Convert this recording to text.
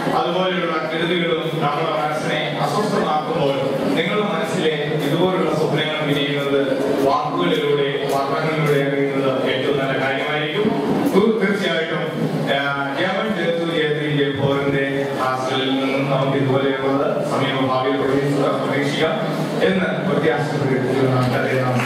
അതുപോലെയുള്ള കെടുതികളും നമ്മുടെ മനസ്സിനെ അസ്വസ്ഥമാക്കുമ്പോൾ നിങ്ങളുടെ മനസ്സിലെ ഇതുപോലുള്ള സ്വപ്നങ്ങൾ വിരിയുന്നത് വാക്കുകളിലൂടെ വർണ്ണങ്ങളിലൂടെ അറിയുന്നത് ഏറ്റവും നല്ല കാര്യമായിരിക്കും തീ- തീർച്ചയായിട്ടും ജയമൻ ജയത്തു ജയത്രി ജയപ്പോറിന്റെ ക്ലാസ്സുകളിൽ നിന്നും നമുക്ക് ഇതുപോലെയുള്ളത് സമീപ ഭാവിയിൽ പ്രതീക്ഷിക്കാം എന്ന് പ്രത്യാശപ്പെടുത്തി നമുക്കറിയാം